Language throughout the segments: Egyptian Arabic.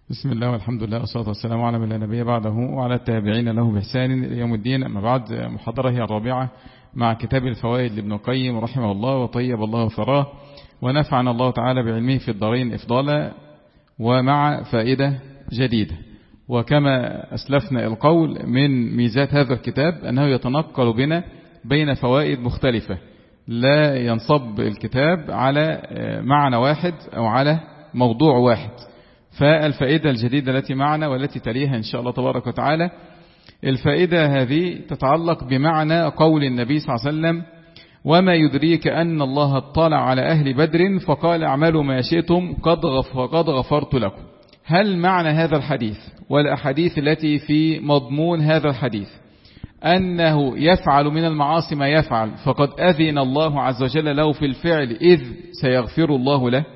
بسم الله والحمد لله والصلاة والسلام على من لا نبي بعده وعلى التابعين له بإحسان إلى يوم الدين أما بعد محاضرة هي الرابعة مع كتاب الفوائد لابن القيم رحمه الله وطيب الله ثراه ونفعنا الله تعالى بعلمه في الدارين إفضالا ومع فائدة جديدة وكما أسلفنا القول من ميزات هذا الكتاب أنه يتنقل بنا بين فوائد مختلفة لا ينصب الكتاب على معنى واحد أو على موضوع واحد فالفائدة الجديدة التي معنا والتي تليها إن شاء الله تبارك وتعالى الفائدة هذه تتعلق بمعنى قول النبي صلى الله عليه وسلم وما يدريك أن الله اطلع على أهل بدر فقال اعملوا ما شئتم قد, غف قد غفرت لكم هل معنى هذا الحديث والأحاديث التي في مضمون هذا الحديث أنه يفعل من المعاصي ما يفعل فقد أذن الله عز وجل له في الفعل إذ سيغفر الله له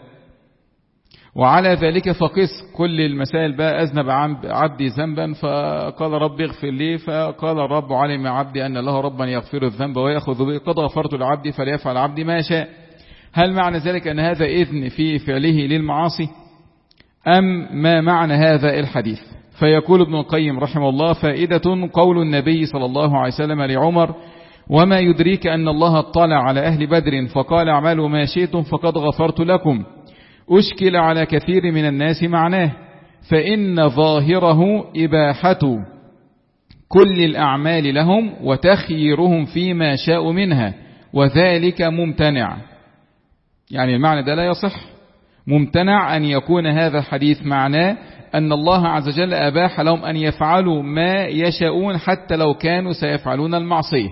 وعلى ذلك فقس كل المسائل بقى أذنب عبدي ذنبا فقال رب اغفر لي فقال الرب علم عبدي أن له ربا يغفر الذنب ويأخذ به قد غفرت لعبدي فليفعل عبدي ما شاء هل معنى ذلك أن هذا إذن في فعله للمعاصي أم ما معنى هذا الحديث فيقول ابن القيم رحمه الله فائدة قول النبي صلى الله عليه وسلم لعمر وما يدريك أن الله اطلع على أهل بدر فقال اعملوا ما شئتم فقد غفرت لكم أشكل على كثير من الناس معناه فإن ظاهره إباحة كل الأعمال لهم وتخييرهم فيما شاءوا منها وذلك ممتنع يعني المعنى ده لا يصح ممتنع أن يكون هذا الحديث معناه أن الله عز وجل أباح لهم أن يفعلوا ما يشاءون حتى لو كانوا سيفعلون المعصية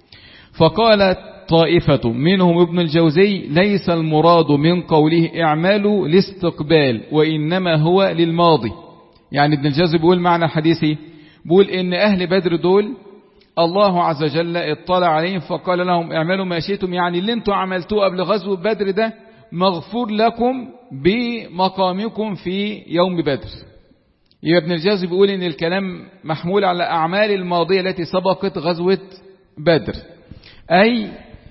فقالت طائفة منهم ابن الجوزي ليس المراد من قوله اعملوا لاستقبال وإنما هو للماضي يعني ابن الجوزي بيقول معنى حديثي بيقول إن أهل بدر دول الله عز وجل اطلع عليهم فقال لهم اعملوا ما شئتم يعني اللي انتم عملتوه قبل غزو بدر ده مغفور لكم بمقامكم في يوم بدر يبقى ابن الجوزي بيقول ان الكلام محمول على أعمال الماضية التي سبقت غزوة بدر أي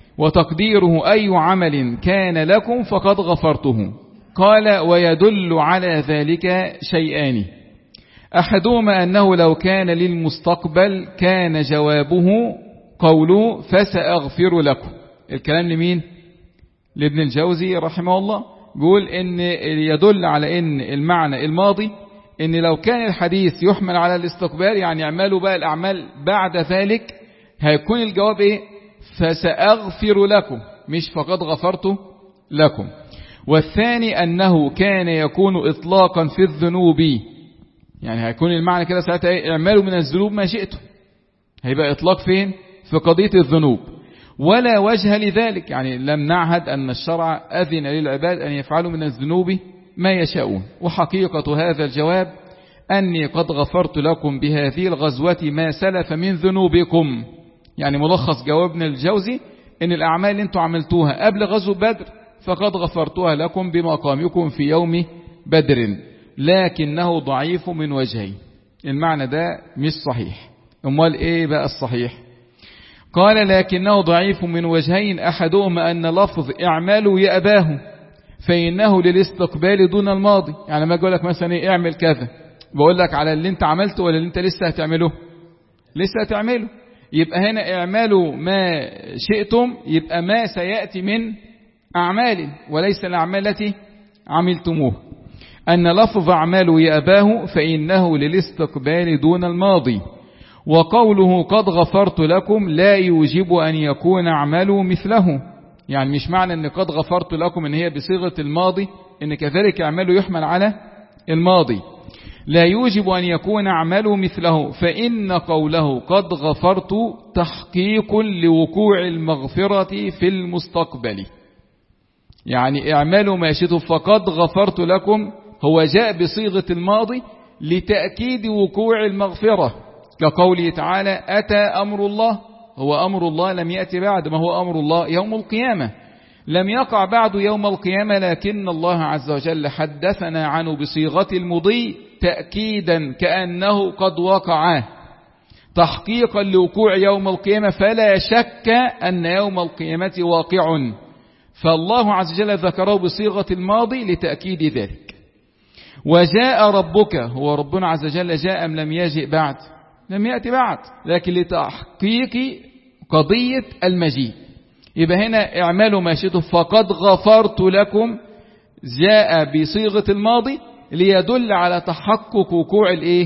وتقديره أي عمل كان لكم فقد غفرته قال ويدل على ذلك شيئان أحدهما أنه لو كان للمستقبل كان جوابه قوله فسأغفر لكم الكلام لمين لابن الجوزي رحمه الله بيقول ان يدل على ان المعنى الماضي ان لو كان الحديث يحمل على الاستقبال يعني اعملوا بقى الاعمال بعد ذلك هيكون الجواب ايه فسأغفر لكم مش فقد غفرت لكم والثاني أنه كان يكون إطلاقا في الذنوب يعني هيكون المعنى كده ساعتها ايه اعملوا من الذنوب ما شئتم هيبقى إطلاق فين في قضية الذنوب ولا وجه لذلك يعني لم نعهد أن الشرع أذن للعباد أن يفعلوا من الذنوب ما يشاءون وحقيقة هذا الجواب أني قد غفرت لكم بهذه الغزوة ما سلف من ذنوبكم يعني ملخص جوابنا الجوزي ان الاعمال اللي انتوا عملتوها قبل غزو بدر فقد غفرتها لكم بمقامكم في يوم بدر لكنه ضعيف من وجهين المعنى ده مش صحيح امال ايه بقى الصحيح قال لكنه ضعيف من وجهين احدهما ان لفظ اعملوا يأباه فانه للاستقبال دون الماضي يعني ما اقول لك مثلا ايه اعمل كذا بقول لك على اللي انت عملته ولا اللي انت لسه هتعمله لسه هتعمله يبقى هنا اعملوا ما شئتم يبقى ما سيأتي من أعمال وليس الأعمال التي عملتموه أن لفظ أعمال يأباه فإنه للاستقبال دون الماضي وقوله قد غفرت لكم لا يوجب أن يكون أعملوا مثله يعني مش معنى أن قد غفرت لكم أن هي بصيغة الماضي أن كذلك أعملوا يحمل على الماضي لا يوجب أن يكون عمله مثله فإن قوله قد غفرت تحقيق لوقوع المغفرة في المستقبل يعني اعملوا ما شئتم فقد غفرت لكم هو جاء بصيغة الماضي لتأكيد وقوع المغفرة كقوله تعالى أتى أمر الله هو أمر الله لم يأتي بعد ما هو أمر الله يوم القيامة لم يقع بعد يوم القيامة لكن الله عز وجل حدثنا عنه بصيغة المضي تأكيدا كأنه قد وقع تحقيقا لوقوع يوم القيامة فلا شك أن يوم القيامة واقع فالله عز وجل ذكره بصيغة الماضي لتأكيد ذلك وجاء ربك هو ربنا عز وجل جاء أم لم يجئ بعد لم يأتي بعد لكن لتحقيق قضية المجيء يبقى هنا اعملوا ما شئتم فقد غفرت لكم جاء بصيغة الماضي ليدل على تحقق وقوع الايه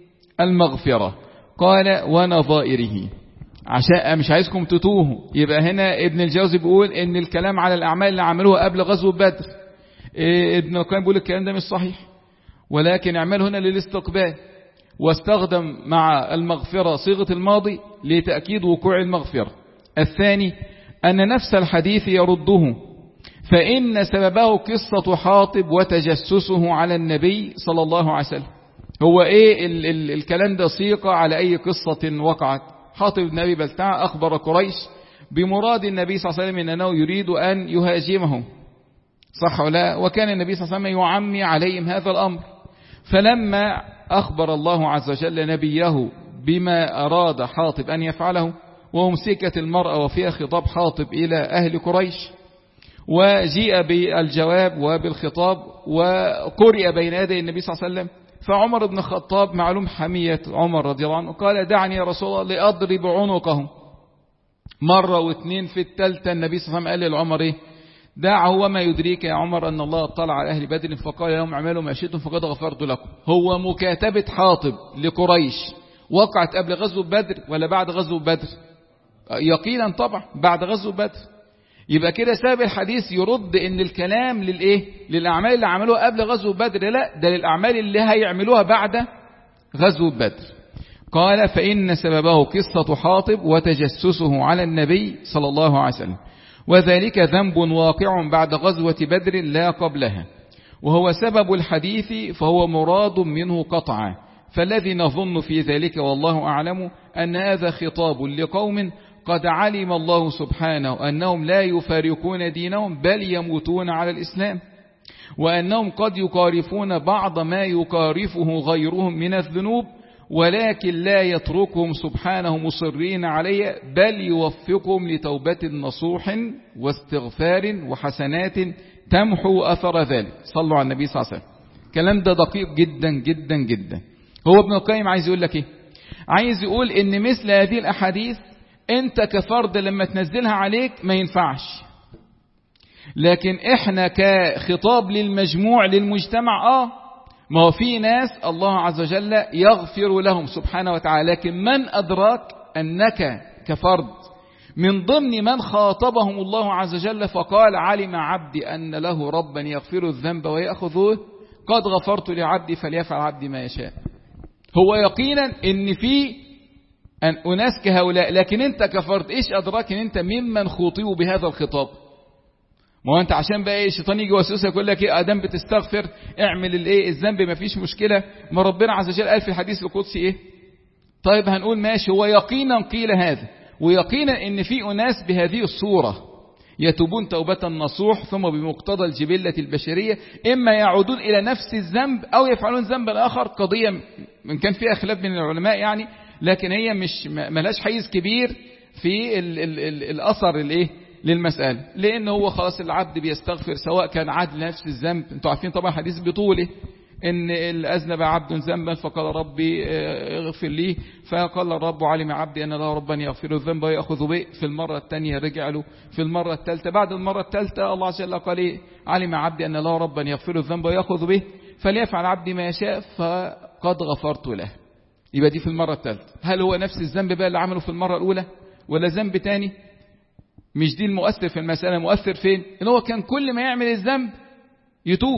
المغفرة قال ونظائره عشان مش عايزكم تتوهوا يبقى هنا ابن الجوزي بيقول ان الكلام على الاعمال اللي عملوها قبل غزوه بدر إيه ابن القيم بيقول الكلام ده مش صحيح ولكن اعمال هنا للاستقبال واستخدم مع المغفرة صيغة الماضي لتأكيد وقوع المغفرة الثاني أن نفس الحديث يرده فإن سببه قصة حاطب وتجسسه على النبي صلى الله عليه وسلم هو إيه ال ال الكلام ده صيغة على أي قصة وقعت حاطب بن أبي بلتع أخبر قريش بمراد النبي صلى الله عليه وسلم أنه يريد أن يهاجمهم صح ولا وكان النبي صلى الله عليه وسلم يعمي عليهم هذا الأمر فلما أخبر الله عز وجل نبيه بما أراد حاطب أن يفعله وأمسكت المرأة وفيها خطاب حاطب إلى أهل قريش وجيء بالجواب وبالخطاب وقرئ بين يدي النبي صلى الله عليه وسلم فعمر بن الخطاب معلوم حمية عمر رضي الله عنه قال دعني يا رسول الله لأضرب عنقهم مرة واثنين في الثالثة النبي صلى الله عليه وسلم قال لعمر إيه دعه وما يدريك يا عمر أن الله اطلع على أهل بدر فقال لهم اعملوا ما شئتم فقد غفرت لكم هو مكاتبة حاطب لقريش وقعت قبل غزو بدر ولا بعد غزو بدر يقينا طبعا بعد غزو بدر يبقى كده سبب الحديث يرد ان الكلام للايه للاعمال اللي عملوها قبل غزو بدر لا ده للاعمال اللي هيعملوها بعد غزو بدر قال فإن سببه قصة حاطب وتجسسه على النبي صلى الله عليه وسلم وذلك ذنب واقع بعد غزوة بدر لا قبلها وهو سبب الحديث فهو مراد منه قطعا فالذي نظن في ذلك والله أعلم أن هذا خطاب لقوم قد علم الله سبحانه أنهم لا يفارقون دينهم بل يموتون على الإسلام وأنهم قد يقارفون بعض ما يقارفه غيرهم من الذنوب ولكن لا يتركهم سبحانه مصرين عليه بل يوفقهم لتوبة نصوح واستغفار وحسنات تمحو أثر ذلك صلوا على النبي صلى الله عليه وسلم الكلام ده دقيق جدا جدا جدا هو ابن القيم عايز يقول لك ايه عايز يقول ان مثل هذه الاحاديث انت كفرد لما تنزلها عليك ما ينفعش لكن احنا كخطاب للمجموع للمجتمع اه ما هو في ناس الله عز وجل يغفر لهم سبحانه وتعالى لكن من أدراك أنك كفرد من ضمن من خاطبهم الله عز وجل فقال علم عبدي أن له ربا يغفر الذنب ويأخذه قد غفرت لعبدي فليفعل عبدي ما يشاء هو يقينا ان في أن أناس كهؤلاء لكن انت كفرت ايش أدراك ان انت ممن خوطبوا بهذا الخطاب ما هو انت عشان بقى ايه الشيطان يجي وسوسه يقول لك ايه ادم بتستغفر اعمل الايه الذنب ما فيش مشكله ما ربنا عز وجل قال في الحديث القدسي ايه طيب هنقول ماشي هو يقينا قيل هذا ويقينا ان في اناس بهذه الصوره يتوبون توبة نصوح ثم بمقتضى الجبلة البشرية إما يعودون إلى نفس الذنب أو يفعلون ذنبا آخر قضية من كان فيها خلاف بين العلماء يعني لكن هي مش ملاش حيز كبير في ال ال ال الأثر الإيه للمسألة لأن هو خلاص العبد بيستغفر سواء كان عدل نفس الذنب انتوا عارفين طبعا حديث بطوله إن الأذنب عبد ذنبا فقال ربي اغفر لي فقال الرب علم عبدي أن له ربا يغفر الذنب ويأخذ به في المرة الثانية رجع له في المرة الثالثة بعد المرة الثالثة الله عز وجل قال إيه علم عبدي أن له ربا يغفر الذنب ويأخذ به فليفعل عبدي ما يشاء فقد غفرت له يبقى دي في المرة الثالثة هل هو نفس الذنب بقى اللي عمله في المرة الأولى ولا ذنب تاني مش دي المؤثر في المسألة مؤثر فين ان هو كان كل ما يعمل الذنب يتوب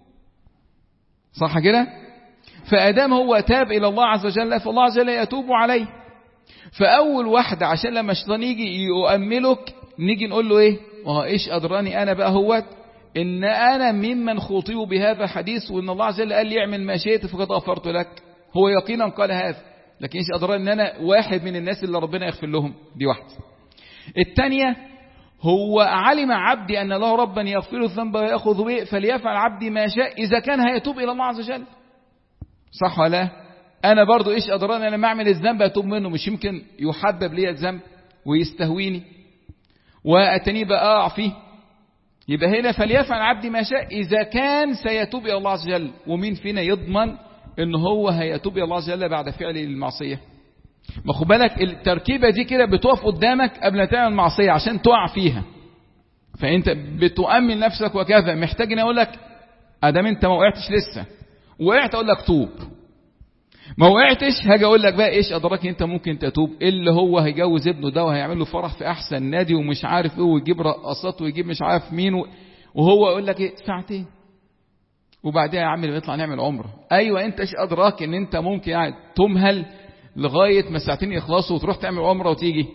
صح كده فأدام هو تاب إلى الله عز وجل فالله عز وجل يتوب عليه فأول واحدة عشان لما الشيطان يجي يؤملك نيجي نقول له إيه وهو إيش أدراني أنا بقى هوت إن أنا ممن خطيب بهذا الحديث وإن الله عز وجل قال لي اعمل ما شئت فقد غفرت لك هو يقينا قال هذا لكن إيش أدراني إن أنا واحد من الناس اللي ربنا يغفر لهم دي واحدة الثانية هو علم عبدي أن له ربا يغفر الذنب ويأخذ به فليفعل عبدي ما شاء إذا كان هيتوب إلى الله عز وجل صح ولا أنا برضو إيش أدراني لما أعمل الذنب أتوب منه مش يمكن يحبب لي الذنب ويستهويني وأتني بقى أقع فيه يبقى هنا فليفعل عبدي ما شاء إذا كان سيتوب إلى الله عز وجل ومين فينا يضمن إن هو هيتوب إلى الله عز وجل بعد فعل المعصية ما خد بالك التركيبة دي كده بتقف قدامك قبل ما تعمل معصية عشان تقع فيها فأنت بتؤمن نفسك وكذا محتاج إن أقول لك أدام أنت ما وقعتش لسه وقعت أقول لك توب ما وقعتش هاجي اقول لك بقى ايش ادراك انت ممكن تتوب اللي هو هيجوز ابنه ده وهيعمل له فرح في احسن نادي ومش عارف ايه ويجيب رقصات ويجيب مش عارف مين وهو يقول لك ايه ساعتين وبعدها يا عم نطلع نعمل عمره ايوه انت ايش ادراك ان انت ممكن يعني تمهل لغايه ما الساعتين يخلصوا وتروح تعمل عمره وتيجي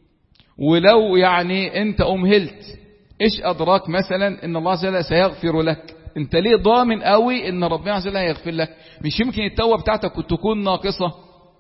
ولو يعني انت امهلت ايش ادراك مثلا ان الله عز وجل سيغفر لك انت ليه ضامن قوي ان ربنا عز وجل هيغفر لك مش يمكن التوبه بتاعتك تكون ناقصه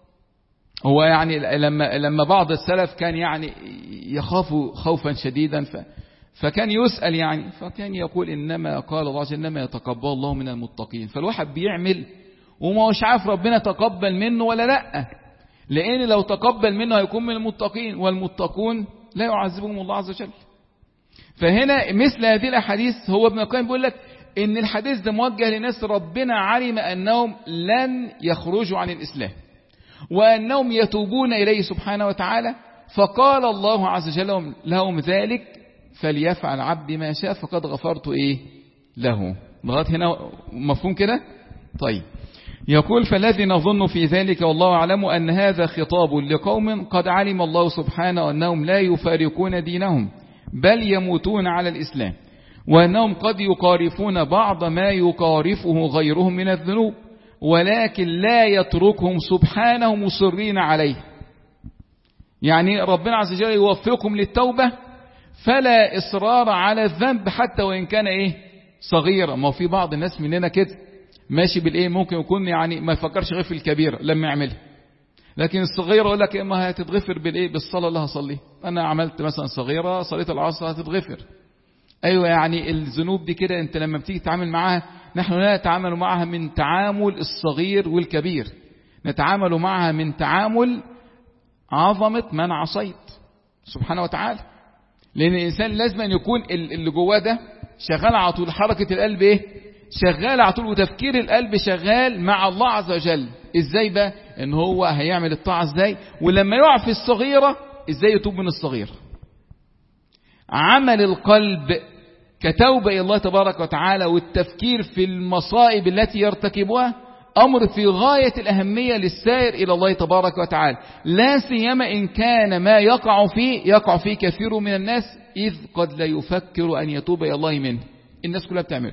هو يعني لما لما بعض السلف كان يعني يخاف خوفا شديدا ف فكان يسأل يعني فكان يقول إنما قال الله عز وجل إنما يتقبل الله من المتقين فالواحد بيعمل وما مش عارف ربنا تقبل منه ولا لا لأن لو تقبل منه هيكون من المتقين والمتقون لا يعذبهم الله عز وجل فهنا مثل هذه الأحاديث هو ابن القيم بيقول لك ان الحديث ده موجه لناس ربنا علم انهم لن يخرجوا عن الاسلام وانهم يتوبون اليه سبحانه وتعالى فقال الله عز وجل لهم ذلك فليفعل عبدي ما شاء فقد غفرت ايه له لغايه هنا مفهوم كده طيب يقول فالذي نظن في ذلك والله أعلم أن هذا خطاب لقوم قد علم الله سبحانه أنهم لا يفارقون دينهم بل يموتون على الإسلام وأنهم قد يقارفون بعض ما يقارفه غيرهم من الذنوب ولكن لا يتركهم سبحانه مصرين عليه يعني ربنا عز وجل يوفقهم للتوبة فلا إصرار على الذنب حتى وإن كان إيه صغيرا ما في بعض الناس مننا كده ماشي بالإيه ممكن يكون يعني ما يفكرش غير في الكبيرة لما يعملها لكن الصغيرة يقول لك ما هتتغفر بالإيه بالصلاة اللي هصليها أنا عملت مثلا صغيرة صليت العصر هتتغفر أيوة يعني الذنوب دي كده أنت لما بتيجي تتعامل معاها نحن لا نتعامل معها من تعامل الصغير والكبير نتعامل معها من تعامل عظمة من عصيت سبحانه وتعالى لأن الإنسان لازم أن يكون اللي جواه ده شغال على طول حركة القلب إيه شغال على طول وتفكير القلب شغال مع الله عز وجل إزاي بقى إن هو هيعمل الطاعة إزاي ولما يقع في الصغيرة إزاي يتوب من الصغيرة عمل القلب كتوبة إلى الله تبارك وتعالى والتفكير في المصائب التي يرتكبها أمر في غاية الأهمية للسائر إلى الله تبارك وتعالى لا سيما إن كان ما يقع فيه يقع فيه كثير من الناس إذ قد لا يفكر أن يتوب إلى الله منه الناس كلها بتعمله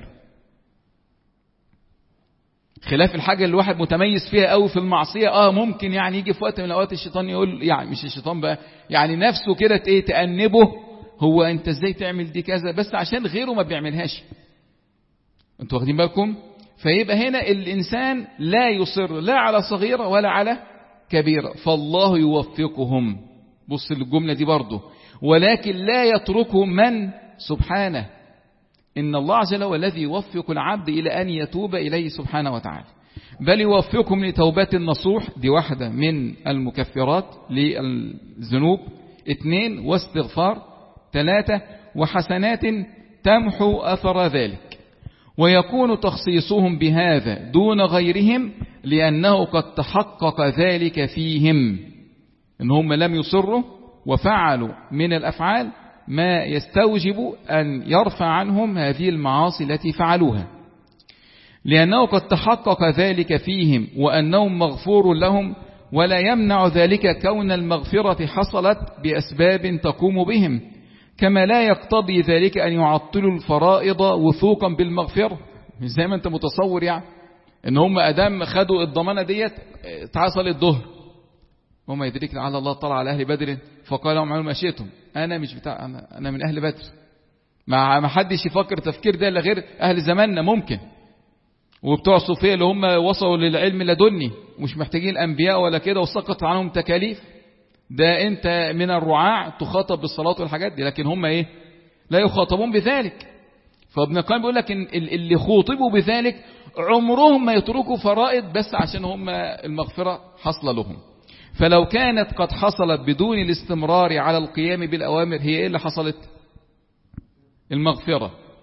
خلاف الحاجة اللي الواحد متميز فيها قوي في المعصية اه ممكن يعني يجي في وقت من الأوقات الشيطان يقول يعني مش الشيطان بقى يعني نفسه كده ايه تأنبه هو انت ازاي تعمل دي كذا بس عشان غيره ما بيعملهاش انتوا واخدين بالكم فيبقى هنا الإنسان لا يصر لا على صغيرة ولا على كبيرة فالله يوفقهم بص الجملة دي برضه ولكن لا يتركهم من سبحانه إن الله عز وجل هو الذي يوفق العبد إلى أن يتوب إليه سبحانه وتعالى بل يوفقهم لتوبات النصوح دي واحدة من المكفرات للذنوب اثنين واستغفار ثلاثة وحسنات تمحو أثر ذلك ويكون تخصيصهم بهذا دون غيرهم لأنه قد تحقق ذلك فيهم إن هم لم يصروا وفعلوا من الأفعال ما يستوجب أن يرفع عنهم هذه المعاصي التي فعلوها لأنه قد تحقق ذلك فيهم وأنهم مغفور لهم ولا يمنع ذلك كون المغفرة حصلت بأسباب تقوم بهم كما لا يقتضي ذلك أن يعطلوا الفرائض وثوقا بالمغفرة مش زي ما أنت متصور يعني إن هم أدام خدوا الضمانة ديت حصل الظهر وما يدرك لعل الله طلع على أهل بدر فقال لهم اعملوا ما شئتم أنا مش بتاع أنا, أنا من أهل بدر ما ما حدش يفكر تفكير ده إلا غير أهل زماننا ممكن وبتوع الصوفية اللي هم وصلوا للعلم لدني ومش محتاجين أنبياء ولا كده وسقط عنهم تكاليف ده أنت من الرعاع تخاطب بالصلاة والحاجات دي لكن هم إيه لا يخاطبون بذلك فابن القيم بيقول لك إن اللي خوطبوا بذلك عمرهم ما يتركوا فرائض بس عشان هم المغفرة حصل لهم فلو كانت قد حصلت بدون الاستمرار على القيام بالأوامر هي إيه اللي حصلت المغفرة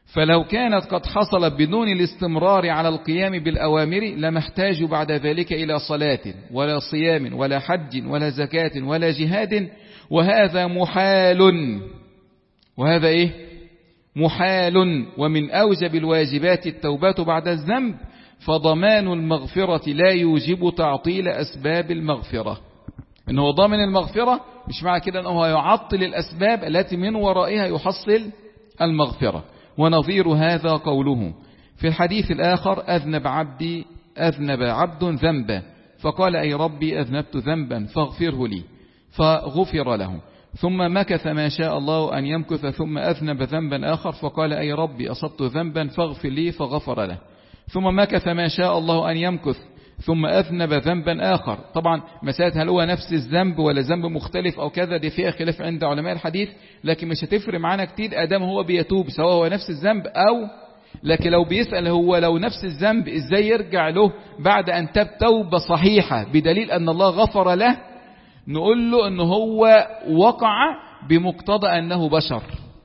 فلو كانت قد حصلت بدون الاستمرار على القيام بالأوامر لما احتاجوا بعد ذلك إلى صلاة ولا صيام ولا حج ولا زكاة ولا جهاد وهذا محال وهذا إيه محال ومن أوجب الواجبات التوبة بعد الذنب فضمان المغفرة لا يوجب تعطيل أسباب المغفرة إنه ضامن المغفرة مش معنى كده أنه يعطل الأسباب التي من ورائها يحصل المغفرة ونظير هذا قوله في الحديث الآخر أذنب عبدي أذنب عبد ذنبا فقال أي ربي أذنبت ذنبا فاغفره لي فغفر له ثم مكث ما شاء الله أن يمكث ثم أذنب ذنبا آخر فقال أي ربي أصبت ذنبا فاغفر لي فغفر له ثم مكث ما شاء الله أن يمكث ثم أذنب ذنبا آخر طبعا مسألة هل هو نفس الذنب ولا ذنب مختلف أو كذا دي فيها خلاف عند علماء الحديث لكن مش هتفرق معانا كتير أدام هو بيتوب سواء هو نفس الذنب أو لكن لو بيسأل هو لو نفس الذنب إزاي يرجع له بعد أن تاب توبة صحيحة بدليل أن الله غفر له نقول له أنه هو وقع بمقتضى أنه بشر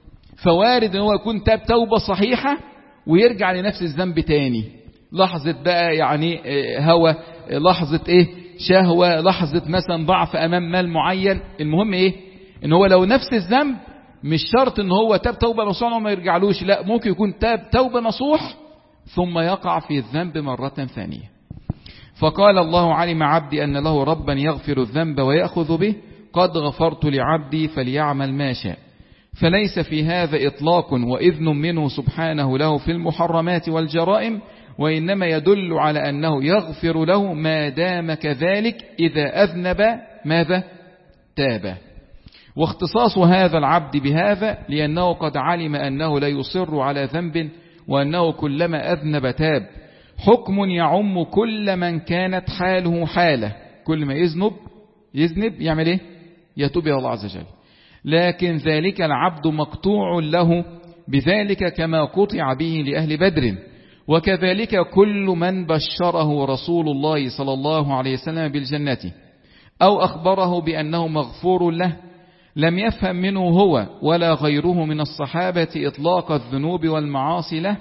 فوارد أنه يكون تاب توبة صحيحة ويرجع لنفس الذنب تاني لحظة بقى يعني هوى لحظة ايه شهوة لحظة مثلا ضعف امام مال معين المهم ايه ان هو لو نفس الذنب مش شرط ان هو تاب توبة نصوح وما يرجعلوش لا ممكن يكون تاب توبة نصوح ثم يقع في الذنب مرة ثانية فقال الله علم عبدي أن له ربا يغفر الذنب ويأخذ به قد غفرت لعبدي فليعمل ما شاء فليس في هذا إطلاق وإذن منه سبحانه له في المحرمات والجرائم وإنما يدل على أنه يغفر له ما دام كذلك إذا أذنب ماذا تاب واختصاص هذا العبد بهذا لأنه قد علم أنه لا يصر على ذنب وأنه كلما أذنب تاب حكم يعم كل من كانت حاله حالة كل ما يذنب يذنب يعمل ايه يتوب إلى الله عز وجل لكن ذلك العبد مقطوع له بذلك كما قطع به لأهل بدر وكذلك كل من بشره رسول الله صلى الله عليه وسلم بالجنة أو أخبره بأنه مغفور له لم يفهم منه هو ولا غيره من الصحابة إطلاق الذنوب والمعاصي له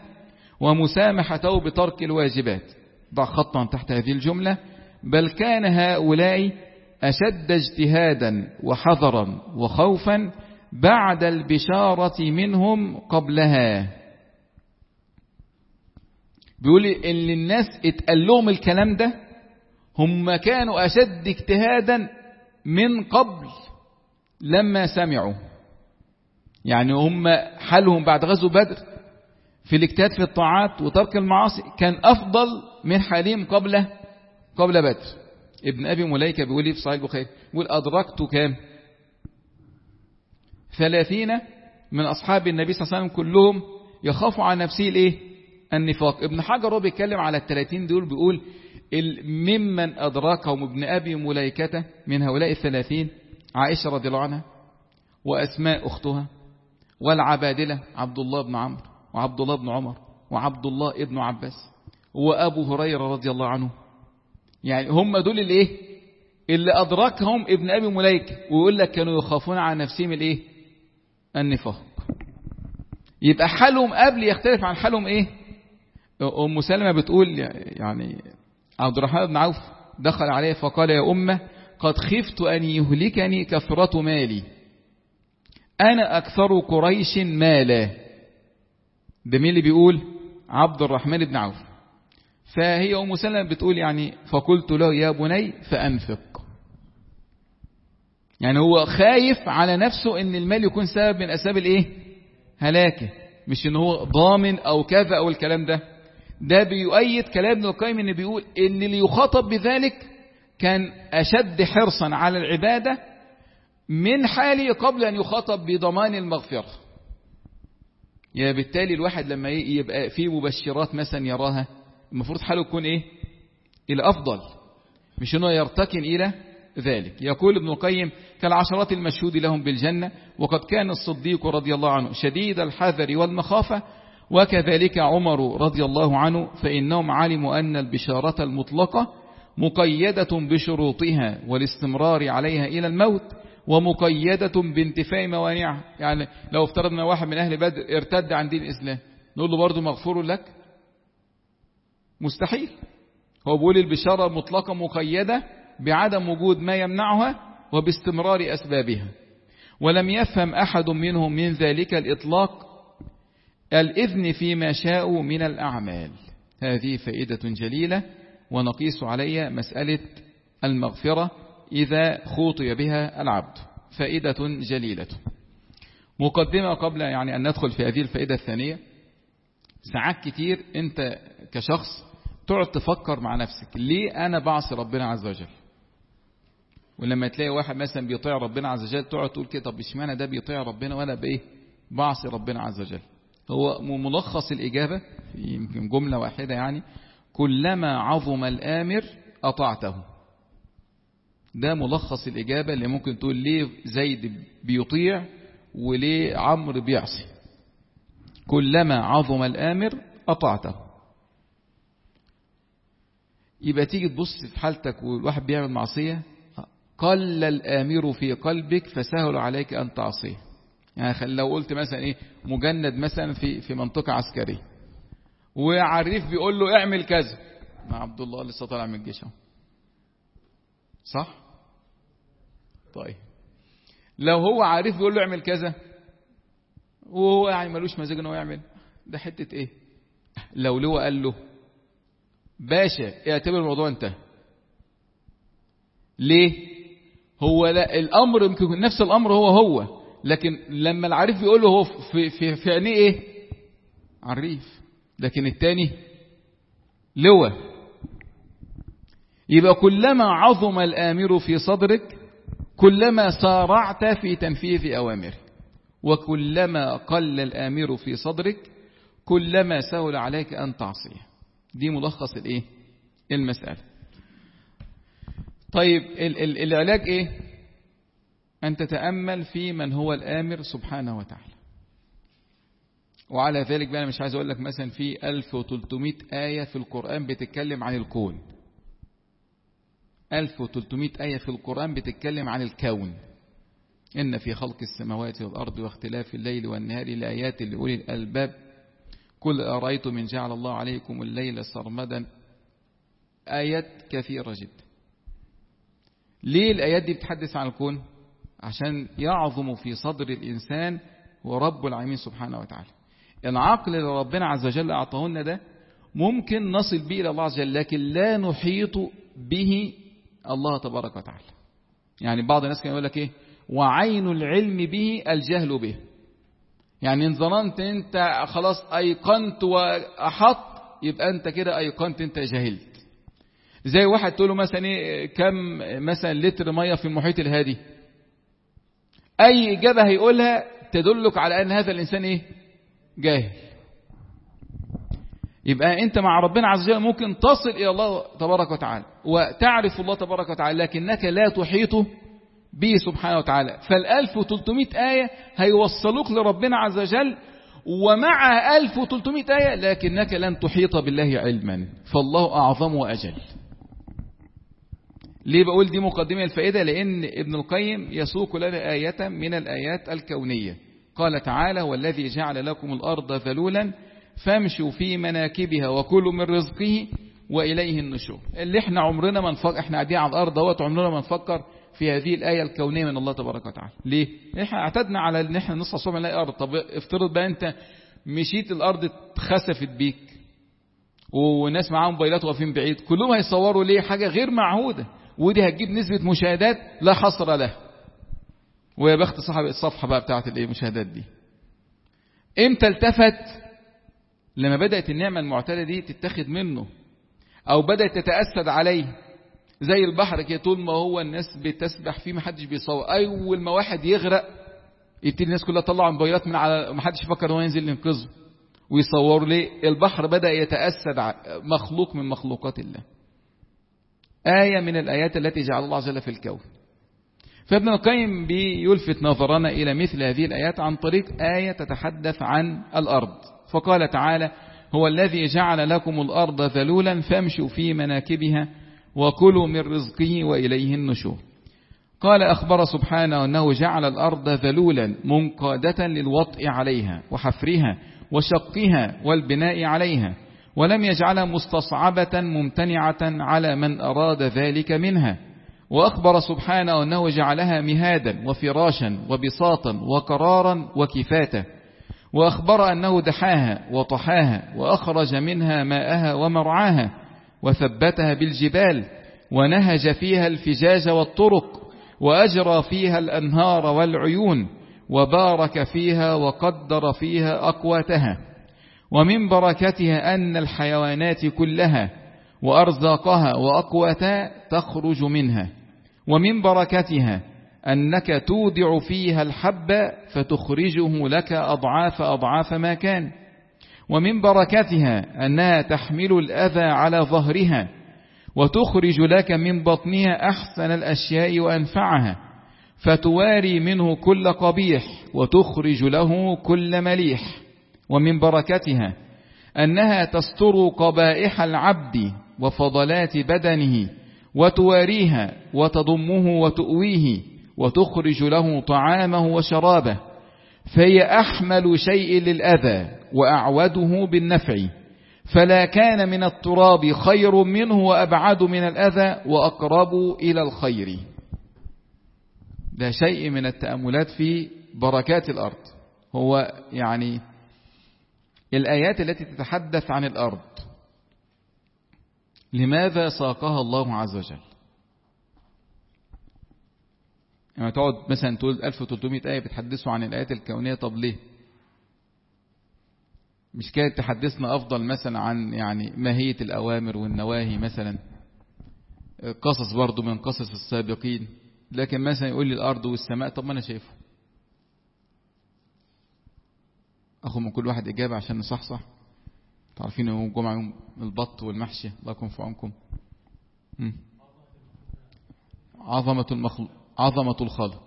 ومسامحته بترك الواجبات ضع خطا تحت هذه الجملة بل كان هؤلاء أشد اجتهادا وحذرا وخوفا بعد البشارة منهم قبلها بيقول ان الناس اتقال لهم الكلام ده هم كانوا أشد اجتهادا من قبل لما سمعوا يعني هم حالهم بعد غزو بدر في الاجتهاد في الطاعات وترك المعاصي كان أفضل من حالهم قبل قبل بدر ابن أبي مليكة بيقول في صحيح البخاري بيقول أدركت كام ثلاثين من أصحاب النبي صلى الله عليه وسلم كلهم يخافوا على نفسه الإيه النفاق ابن حجر هو بيتكلم على الثلاثين دول بيقول ممن أدركهم ابن أبي مليكة من هؤلاء الثلاثين عائشة رضي الله عنها وأسماء أختها والعبادلة عبد الله بن عمرو وعبد الله بن عمر وعبد الله ابن عباس وأبو هريرة رضي الله عنه يعني هم دول اللي ايه اللي أدركهم ابن أبي مليكة ويقول لك كانوا يخافون على نفسهم الايه النفاق يبقى حالهم قبل يختلف عن حالهم ايه أم سلمة بتقول يعني عبد الرحمن بن عوف دخل عليه فقال يا أمة قد خفت أن يهلكني كثرة مالي أنا أكثر قريش مالا ده مين اللي بيقول عبد الرحمن بن عوف فهي أم سلمة بتقول يعني فقلت له يا بني فأنفق يعني هو خايف على نفسه ان المال يكون سبب من أسباب الايه هلاكه مش ان هو ضامن او كذا او الكلام ده ده بيؤيد كلام ابن القيم ان بيقول ان اللي يخاطب بذلك كان أشد حرصا على العبادة من حاله قبل أن يخاطب بضمان المغفرة يا بالتالي الواحد لما يبقى فيه مبشرات مثلا يراها المفروض حاله يكون ايه الافضل مش انه يرتكن الى ذلك يقول ابن القيم كالعشرات المشهود لهم بالجنة وقد كان الصديق رضي الله عنه شديد الحذر والمخافة وكذلك عمر رضي الله عنه فإنهم علموا أن البشارة المطلقة مقيدة بشروطها والاستمرار عليها إلى الموت ومقيدة بانتفاء موانعها يعني لو افترضنا واحد من أهل بدر ارتد عن دين الإسلام نقول له برضه مغفور لك مستحيل هو بيقول البشارة مطلقة مقيدة بعدم وجود ما يمنعها وباستمرار أسبابها ولم يفهم أحد منهم من ذلك الإطلاق الإذن فيما شاءوا من الأعمال هذه فائدة جليلة ونقيس عليها مسألة المغفرة إذا خوطي بها العبد فائدة جليلة مقدمة قبل يعني أن ندخل في هذه الفائدة الثانية ساعات كتير أنت كشخص تقعد تفكر مع نفسك ليه أنا بعصي ربنا عز وجل ولما تلاقي واحد مثلا بيطيع ربنا عز وجل تقعد تقول كده طب اشمعنى ده بيطيع ربنا وانا بايه بعصي ربنا عز وجل هو ملخص الإجابة في يمكن جملة واحدة يعني كلما عظم الآمر أطعته ده ملخص الإجابة اللي ممكن تقول ليه زيد بيطيع وليه عمرو بيعصي كلما عظم الآمر أطعته يبقى تيجي تبص في حالتك والواحد بيعمل معصية قل الآمر في قلبك فسهل عليك أن تعصيه يعني لو قلت مثلا إيه مجند مثلا في في منطقة عسكرية وعريف بيقول له اعمل كذا مع عبد الله لسه طالع من الجيش صح طيب لو هو عارف بيقول له اعمل كذا وهو يعني ملوش مزاج ان هو يعمل ده حته ايه لو لواء قال له باشا اعتبر الموضوع انتهى ليه هو لا الامر يمكن يكون نفس الامر هو هو لكن لما العريف بيقول له هو في في في عينيه ايه عريف لكن التاني لواء يبقى كلما عظم الامر في صدرك كلما سارعت في تنفيذ أوامره وكلما قل الآمر في صدرك كلما سهل عليك أن تعصيه دي ملخص الايه المسألة طيب ال ال العلاج ايه أن تتأمل في من هو الآمر سبحانه وتعالى وعلى ذلك بقى أنا مش عايز أقول لك مثلا في 1300 آية في القرآن بتتكلم عن الكون 1300 آية في القرآن بتتكلم عن الكون إن في خلق السماوات والأرض واختلاف الليل والنهار لآيات لأولي الألباب كل أرأيتم من جعل الله عليكم الليل سرمدا آيات كثيرة جدا ليه الآيات دي بتحدث عن الكون عشان يعظم في صدر الإنسان هو رب العالمين سبحانه وتعالى العقل اللي ربنا عز وجل أعطاه لنا ده ممكن نصل به إلى الله عز وجل لكن لا نحيط به الله تبارك وتعالى يعني بعض الناس كان يقول لك ايه وعين العلم به الجهل به يعني ان ظننت انت خلاص ايقنت واحط يبقى انت كده ايقنت انت جهلت زي واحد تقول له مثلا ايه كم مثلا لتر ميه في المحيط الهادي اي اجابه هيقولها تدلك على ان هذا الانسان ايه جاهل يبقى انت مع ربنا عز وجل ممكن تصل الى الله تبارك وتعالى وتعرف الله تبارك وتعالى لكنك لا تحيط به سبحانه وتعالى فالألف وتلتمائة آية هيوصلوك لربنا عز وجل ومع ألف وتلتمائة آية لكنك لن تحيط بالله علما فالله أعظم وأجل ليه بقول دي مقدمة الفائدة لأن ابن القيم يسوق لنا آية من الآيات الكونية قال تعالى والذي جعل لكم الأرض ذلولا فامشوا في مناكبها وكلوا من رزقه وإليه النشور اللي احنا عمرنا ما نفكر احنا قاعدين على الأرض دوت عمرنا ما نفكر في هذه الآية الكونية من الله تبارك وتعالى ليه؟ احنا اعتدنا على ان احنا نصحى الصبح نلاقي أرض طب افترض بقى انت مشيت الأرض اتخسفت بيك وناس معاهم موبايلات واقفين بعيد كلهم هيصوروا ليه حاجة غير معهودة ودي هتجيب نسبة مشاهدات لا حصر لها ويا بخت صاحب الصفحة بقى بتاعت الايه المشاهدات دي امتى التفت لما بدأت النعمة المعتادة دي تتخذ منه أو بدأت تتأسد عليه زي البحر كده طول ما هو الناس بتسبح فيه محدش بيصور أول ما واحد يغرق يبتدي الناس كلها تطلع موبايلات من على محدش يفكر هو ينزل ينقذه ويصوروا ليه البحر بدأ يتأسد مخلوق من مخلوقات الله آية من الآيات التي جعل الله عز وجل في الكون فابن القيم بيلفت نظرنا إلى مثل هذه الآيات عن طريق آية تتحدث عن الأرض فقال تعالى هو الذي جعل لكم الأرض ذلولا فامشوا في مناكبها وكلوا من رزقه وإليه النشور قال أخبر سبحانه أنه جعل الأرض ذلولا منقادة للوطء عليها وحفرها وشقها والبناء عليها ولم يجعلها مستصعبة ممتنعة على من أراد ذلك منها وأخبر سبحانه أنه جعلها مهادا وفراشا وبساطا وقرارا وكفاتا وأخبر أنه دحاها وطحاها وأخرج منها ماءها ومرعاها وثبتها بالجبال ونهج فيها الفجاج والطرق وأجرى فيها الأنهار والعيون وبارك فيها وقدر فيها أقواتها ومن بركتها أن الحيوانات كلها وأرزاقها وأقواتها تخرج منها ومن بركتها أنك تودع فيها الحب فتخرجه لك أضعاف أضعاف ما كان ومن بركتها أنها تحمل الأذى على ظهرها وتخرج لك من بطنها أحسن الأشياء وأنفعها فتواري منه كل قبيح وتخرج له كل مليح ومن بركتها أنها تستر قبائح العبد وفضلات بدنه وتواريها وتضمه وتؤويه وتخرج له طعامه وشرابه فهي أحمل شيء للأذى وأعوده بالنفع فلا كان من التراب خير منه وأبعد من الأذى وأقرب إلى الخير ده شيء من التأملات في بركات الأرض هو يعني الآيات التي تتحدث عن الأرض لماذا ساقها الله عز وجل يعني تقعد مثلا تقول 1300 آية بتحدثوا عن الآيات الكونية طب ليه مش كانت تحدثنا أفضل مثلا عن يعني ماهية الأوامر والنواهي مثلا قصص برضو من قصص السابقين لكن مثلا يقول لي الأرض والسماء طب ما أنا شايفه أخذ من كل واحد إجابة عشان نصحصح تعرفين يوم الجمعة يوم البط والمحشي الله يكون في عونكم عظمة المخلوق عظمة الخالق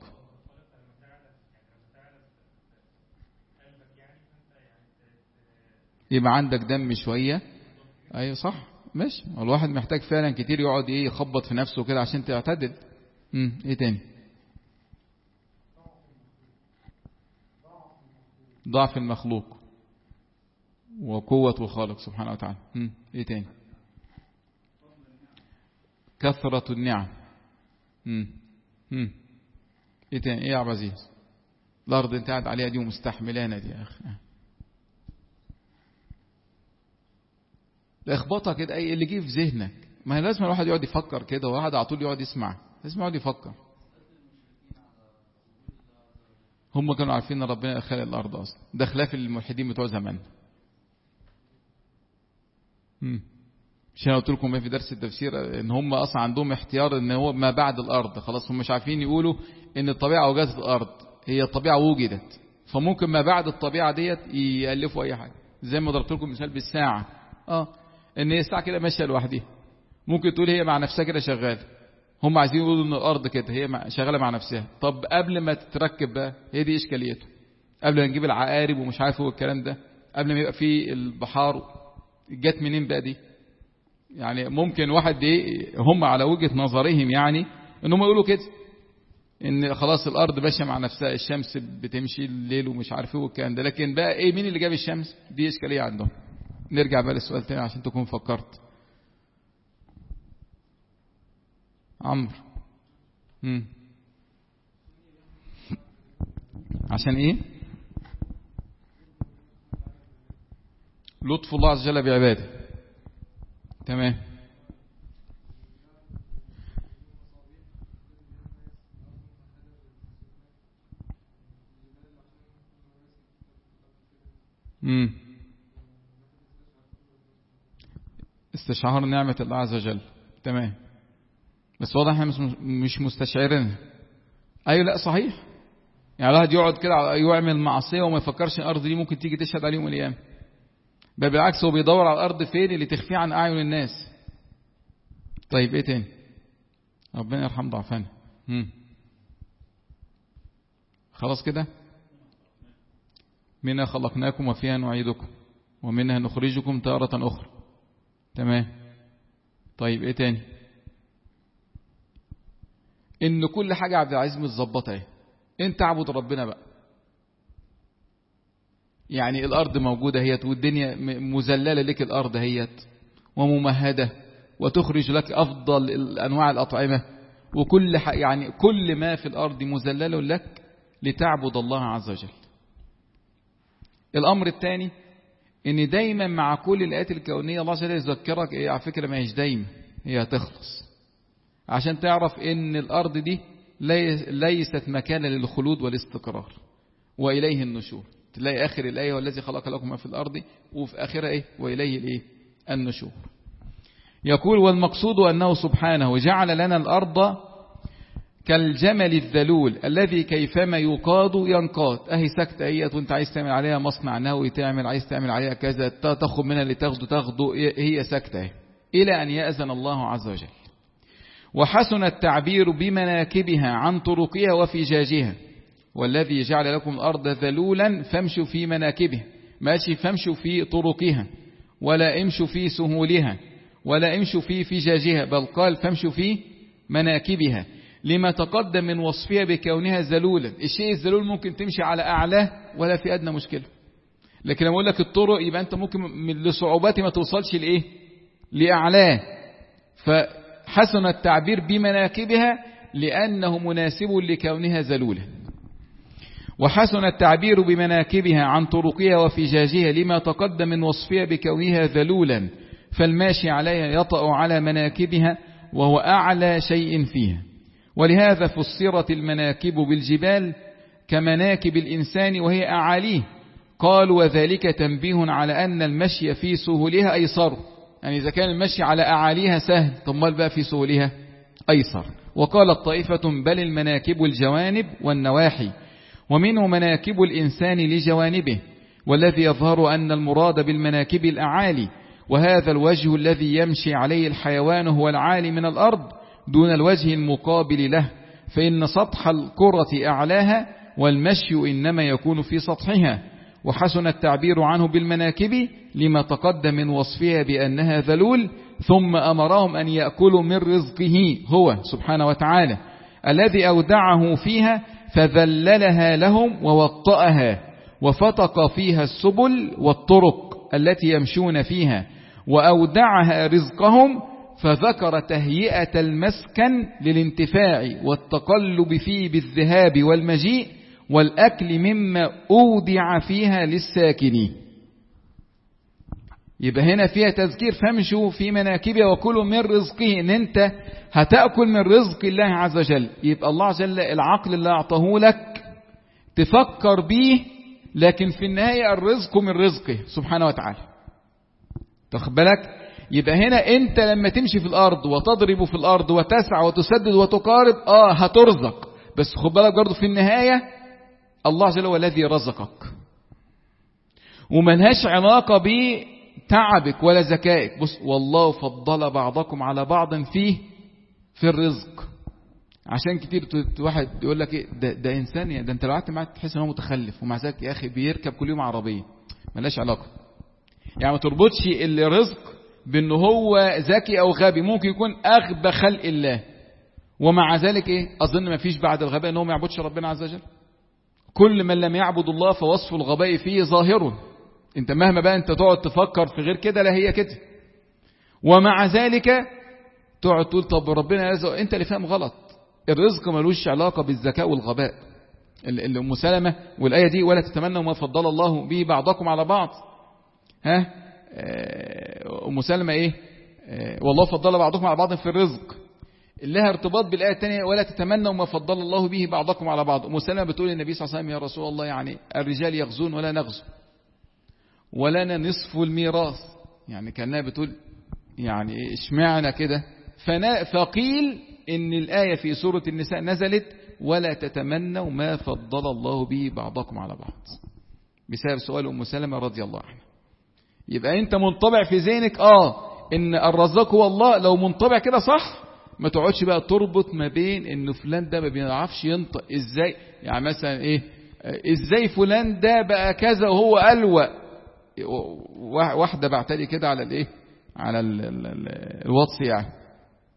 يبقى عندك دم شوية ايوه صح ماشي الواحد محتاج فعلا كتير يقعد ايه يخبط في نفسه كده عشان تعتدل امم ايه تاني ضعف المخلوق وقوة الخالق سبحانه وتعالى امم ايه تاني كثرة النعم امم امم ايه تاني ايه يا عبد العزيز الارض انت قاعد عليها دي ومستحملانا دي يا اخي اخبطها كده اي اللي جه في ذهنك ما هي لازم الواحد يقعد يفكر كده وواحد على طول يقعد يسمع لازم يقعد يفكر هم كانوا عارفين ان ربنا خلق الارض اصلا ده خلاف الملحدين بتوع زمان مش انا قلت لكم في درس التفسير ان هم اصلا عندهم احتيار ان هو ما بعد الارض خلاص هم مش عارفين يقولوا ان الطبيعه اوجدت الارض هي الطبيعه وجدت فممكن ما بعد الطبيعه ديت يالفوا اي حاجه زي ما ضربت لكم مثال بالساعه اه ان هي الساعه كده ماشيه لوحدها ممكن تقول هي مع نفسها كده شغاله هم عايزين يقولوا ان الارض كده هي شغاله مع نفسها طب قبل ما تتركب بقى هي دي اشكاليته قبل ما نجيب العقارب ومش عارف هو الكلام ده قبل ما يبقى في البحار جت منين بقى دي يعني ممكن واحد ايه هم على وجهه نظرهم يعني ان هم يقولوا كده ان خلاص الارض ماشيه مع نفسها الشمس بتمشي الليل ومش عارف ايه والكلام ده لكن بقى ايه مين اللي جاب الشمس دي اشكاليه عندهم نرجع بقى للسؤال تاني عشان تكون فكرت عمرو امم عشان ايه لطف الله عز وجل بعباده تمام امم استشعار نعمة الله عز وجل تمام بس واضح احنا مش مستشعرين ايوه لا صحيح يعني الواحد يقعد كده يعمل معصيه وما يفكرش الارض دي ممكن تيجي تشهد عليه يوم القيامه بل بالعكس هو بيدور على الارض فين اللي تخفيه عن اعين الناس طيب ايه تاني ربنا يرحم ضعفنا خلاص كده منها خلقناكم وفيها نعيدكم ومنها نخرجكم تارة أخرى تمام طيب ايه تاني ان كل حاجة عبد العزيز متظبطة اهي انت اعبد ربنا بقى يعني الارض موجودة هيت والدنيا مذللة لك الارض هيت وممهدة وتخرج لك افضل انواع الاطعمة وكل يعني كل ما في الارض مذلل لك لتعبد الله عز وجل الامر الثاني ان دايما مع كل الايات الكونيه الله جل يذكرك ايه على فكره ما هيش دايما هي هتخلص عشان تعرف ان الارض دي ليست مكانا للخلود والاستقرار واليه النشور تلاقي اخر الايه والذي خلق لكم ما في الارض وفي اخرها ايه واليه الايه النشور يقول والمقصود انه سبحانه جعل لنا الارض كالجمل الذلول الذي كيفما يقاد ينقاد اهي سكتة اهيت وانت عايز تعمل عليها مصنع نووي تعمل عايز تعمل عليها كذا تاخد منها اللي تاخده تاخده هي سكتة اهي الى ان يأذن الله عز وجل وحسن التعبير بمناكبها عن طرقها وفجاجها والذي جعل لكم الأرض ذلولا فامشوا في مناكبها ماشي فامشوا في طرقها ولا امشوا في سهولها ولا امشوا في فجاجها بل قال فامشوا في مناكبها لما تقدم من وصفها بكونها ذلولا الشيء الذلول ممكن تمشي على أعلاه ولا في أدنى مشكلة لكن لما أقول لك الطرق يبقى أنت ممكن لصعوبات ما توصلش لإيه لأعلاه فحسن التعبير بمناكبها لأنه مناسب لكونها ذلولا وحسن التعبير بمناكبها عن طرقها وفجاجها لما تقدم من وصفها بكونها ذلولا فالماشي عليها يطأ على مناكبها وهو أعلى شيء فيها ولهذا فسرت المناكب بالجبال كمناكب الإنسان وهي أعاليه قال وذلك تنبيه على أن المشي في سهولها أيسر يعني إذا كان المشي على أعاليها سهل ثم بقى في سهولها أيسر وقالت طائفة بل المناكب الجوانب والنواحي ومنه مناكب الإنسان لجوانبه والذي يظهر أن المراد بالمناكب الأعالي وهذا الوجه الذي يمشي عليه الحيوان هو العالي من الأرض دون الوجه المقابل له فإن سطح الكرة أعلاها والمشي إنما يكون في سطحها وحسن التعبير عنه بالمناكب لما تقدم من وصفها بأنها ذلول ثم أمرهم أن يأكلوا من رزقه هو سبحانه وتعالى الذي أودعه فيها فذللها لهم ووطأها وفتق فيها السبل والطرق التي يمشون فيها وأودعها رزقهم فذكر تهيئة المسكن للانتفاع والتقلب فيه بالذهاب والمجيء والأكل مما أودع فيها للساكنين يبقى هنا فيها تذكير فامشوا في مناكبها وكلوا من رزقه ان انت هتأكل من رزق الله عز وجل يبقى الله عز وجل العقل اللي أعطاه لك تفكر به لكن في النهاية الرزق من رزقه سبحانه وتعالى تاخد بالك يبقى هنا انت لما تمشي في الارض وتضرب في الارض وتسعى وتسدد وتقارب اه هترزق بس خد بالك برضه في النهاية الله جل هو الذي رزقك وملهاش علاقة بتعبك ولا ذكائك بص والله فضل بعضكم على بعض فيه في الرزق عشان كتير واحد يقول لك ايه ده, ده انسان يعني ده انت لو قعدت معاه تحس ان هو متخلف ومع ذلك يا اخي بيركب كل يوم عربيه ملهاش علاقه يعني ما تربطش الرزق بان هو ذكي او غبي ممكن يكون اغبى خلق الله ومع ذلك ايه اظن ما فيش بعد الغباء ان هو ما يعبدش ربنا عز وجل كل من لم يعبد الله فوصف الغباء فيه ظاهر انت مهما بقى انت تقعد تفكر في غير كده لا هي كده ومع ذلك تقعد تقول طب ربنا يرزق انت اللي فاهم غلط الرزق ملوش علاقة بالذكاء والغباء اللي ام سلمة والآية دي ولا تتمنوا ما فضل الله به بعضكم على بعض ها ام سلمة ايه والله فضل بعضكم على بعض في الرزق لها ارتباط بالآية الثانية ولا تتمنوا ما فضل الله به بعضكم على بعض ام سلمة بتقول للنبي صلى الله عليه وسلم يا رسول الله يعني الرجال يغزون ولا نغزو ولنا نصف الميراث يعني كأنها بتقول يعني اشمعنا كده فقيل ان الآية في سورة النساء نزلت ولا تتمنوا ما فضل الله به بعضكم على بعض بسبب سؤال أم سلمة رضي الله عنها يبقى انت منطبع في ذهنك اه ان الرزاق هو الله لو منطبع كده صح ما تقعدش بقى تربط ما بين ان فلان ده ما بيعرفش ينطق ازاي يعني مثلا ايه ازاي فلان ده بقى كذا وهو ألوى واحدة بعتلي كده على الايه على ال ال ال الواتس يعني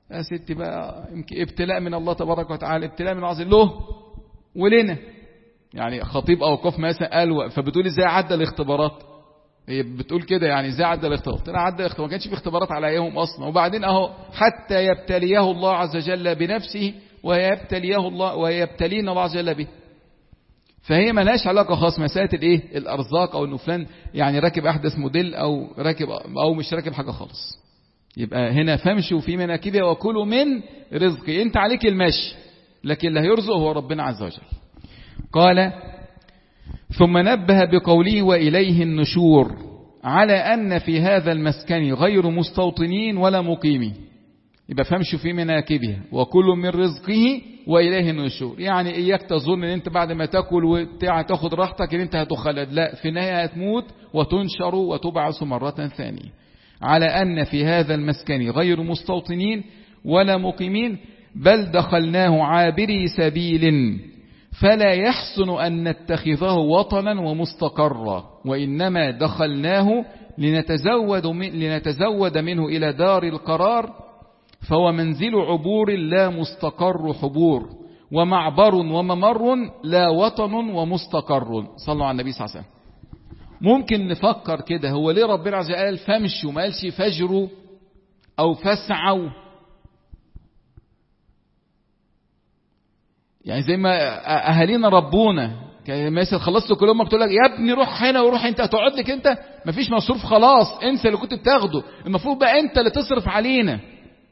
يا ستي بقى يمكن ابتلاء من الله تبارك وتعالى ابتلاء من عظيم له ولنا يعني خطيب أوقاف مثلا قال فبتقول ازاي عدى الاختبارات هي بتقول كده يعني ازاي عدى الاختبارات طلع عدى الاختبارات ما كانش في اختبارات على ايهم اصلا وبعدين اهو حتى يبتليه الله عز وجل بنفسه ويبتليه الله ويبتلينا الله عز وجل به فهي ملهاش علاقه خاص مساله الايه الارزاق او انه فلان يعني راكب احدث موديل او راكب او مش راكب حاجه خالص يبقى هنا فامشوا في مناكبها وكلوا من رزقي انت عليك المشي لكن اللي هيرزق هو ربنا عز وجل قال ثم نبه بقوله وإليه النشور على أن في هذا المسكن غير مستوطنين ولا مقيمين يبقى فامشوا في مناكبها وكل من رزقه وإليه النشور يعني إياك تظن أن أنت بعد ما تأكل وتاخد راحتك أن أنت هتخلد لا في النهاية هتموت وتنشر وتبعث مرة ثانية على أن في هذا المسكن غير مستوطنين ولا مقيمين بل دخلناه عابري سبيل فلا يحسن أن نتخذه وطنا ومستقرا وإنما دخلناه لنتزود, من لنتزود منه إلى دار القرار فهو منزل عبور لا مستقر حبور ومعبر وممر لا وطن ومستقر صلوا على النبي صلى الله عليه وسلم ممكن نفكر كده هو ليه ربنا عز وجل قال فامشوا ما قالش فجروا أو فسعوا يعني زي ما اهالينا ربونا مثلا خلصت كل امك تقول لك يا ابني روح هنا وروح انت هتقعد لك انت مفيش مصروف خلاص انسى اللي كنت بتاخده المفروض بقى انت اللي تصرف علينا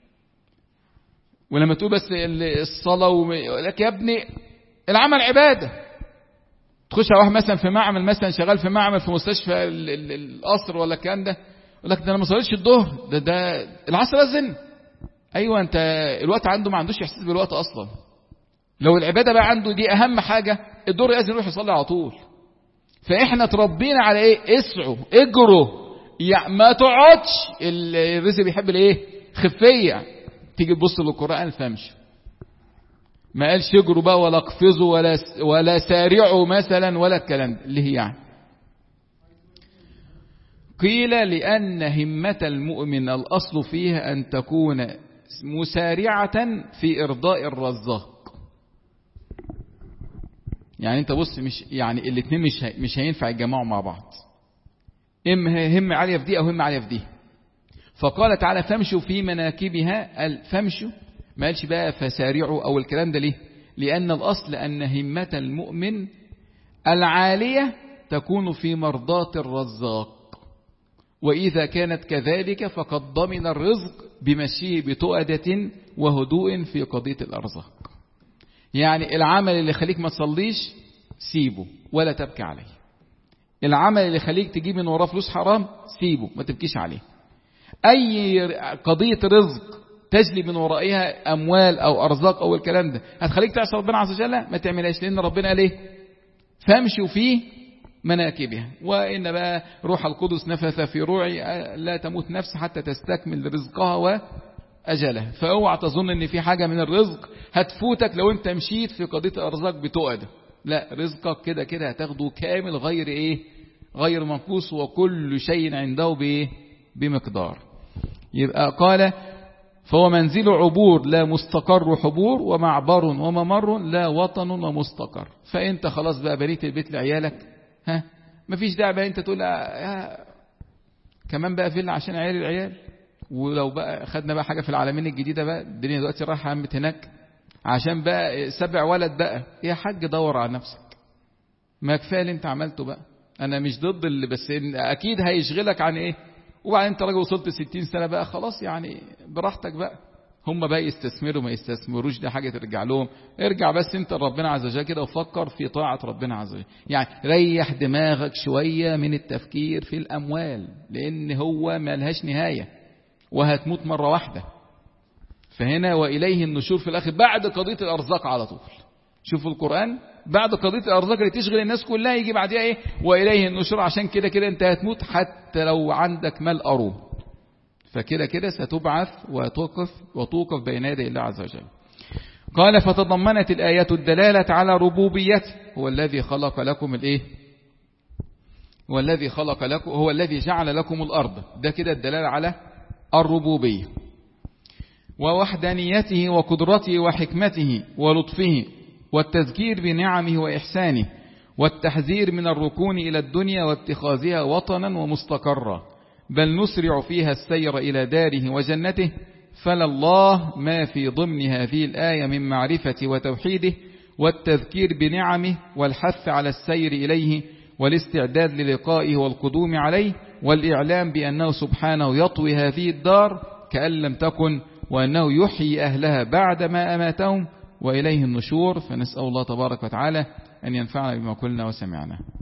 ولما تقول بس الصلاه ويقول لك يا ابني العمل عباده تخش على واحد مثلا في معمل مثلا شغال في معمل في مستشفى القصر ولا الكلام ده يقول لك ده انا ما صليتش الظهر ده ده العصر اذن ايوه انت الوقت عنده ما عندوش احساس بالوقت اصلا لو العبادة بقى عنده دي أهم حاجة الدور لازم يروح يصلي على طول فإحنا تربينا على إيه اسعوا اجروا يعني ما تقعدش الرزق بيحب الإيه خفية تيجي تبص للقرآن فامشي ما قالش اجروا بقى ولا اقفزوا ولا ولا سارعوا مثلا ولا الكلام ده اللي هي يعني قيل لأن همة المؤمن الأصل فيها أن تكون مسارعة في إرضاء الرزاق يعني انت بص مش يعني الاثنين مش مش هينفع يتجمعوا مع بعض اما هم عاليه في دي او هم عاليه في دي فقال تعالى فامشوا في مناكبها قال فامشوا ما قالش بقى فسارعوا او الكلام ده ليه لان الاصل ان همه المؤمن العاليه تكون في مرضاه الرزاق واذا كانت كذلك فقد ضمن الرزق بمشيه بتؤده وهدوء في قضيه الارزاق يعني العمل اللي يخليك ما تصليش سيبه ولا تبكي عليه العمل اللي يخليك تجيب من وراه فلوس حرام سيبه ما تبكيش عليه اي قضية رزق تجلي من ورائها اموال او ارزاق او الكلام ده هتخليك تعصي ربنا عز وجل ما تعملهاش لان ربنا قال ايه فامشوا فيه مناكبها وإن بقى روح القدس نفث في روعي لا تموت نفس حتى تستكمل رزقها وأجلها فاوعى تظن ان في حاجة من الرزق هتفوتك لو انت مشيت في قضية الأرزاق بتقعد لا رزقك كده كده هتاخده كامل غير ايه غير منقوص وكل شيء عنده بايه بمقدار يبقى قال فهو منزل عبور لا مستقر حبور ومعبر وممر لا وطن ومستقر فانت خلاص بقى بنيت البيت لعيالك ها مفيش داعي بقى انت تقول كمان بقى فيلا عشان عيال العيال ولو بقى خدنا بقى حاجه في العالمين الجديده بقى الدنيا دلوقتي رايحه عمت هناك عشان بقى سبع ولد بقى يا حاج دور على نفسك ما كفايه اللي انت عملته بقى انا مش ضد اللي بس اكيد هيشغلك عن ايه وبعدين انت راجل وصلت 60 سنه بقى خلاص يعني براحتك بقى هم بقى يستثمروا ما يستثمروش دي حاجه ترجع لهم ارجع بس انت لربنا عز وجل كده وفكر في طاعه ربنا عز وجل يعني ريح دماغك شويه من التفكير في الاموال لان هو ملهاش نهايه وهتموت مره واحده فهنا وإليه النشور في الآخر بعد قضية الأرزاق على طول شوفوا القرآن بعد قضية الأرزاق اللي تشغل الناس كلها يجي بعدها إيه وإليه النشور عشان كده كده أنت هتموت حتى لو عندك مال أروم فكده كده ستبعث وتوقف وتوقف بين يدي الله عز وجل قال فتضمنت الآيات الدلالة على ربوبيته هو الذي خلق لكم الإيه هو الذي خلق لكم هو الذي جعل لكم الأرض ده كده الدلالة على الربوبية ووحدانيته وقدرته وحكمته ولطفه والتذكير بنعمه وإحسانه والتحذير من الركون إلى الدنيا واتخاذها وطنا ومستقرا بل نسرع فيها السير إلى داره وجنته فلله ما في ضمن هذه الآية من معرفة وتوحيده والتذكير بنعمه والحث على السير إليه والاستعداد للقائه والقدوم عليه والإعلام بأنه سبحانه يطوي هذه الدار كأن لم تكن وأنه يحيي أهلها بعدما أماتهم وإليه النشور فنسأل الله تبارك وتعالى أن ينفعنا بما قلنا وسمعنا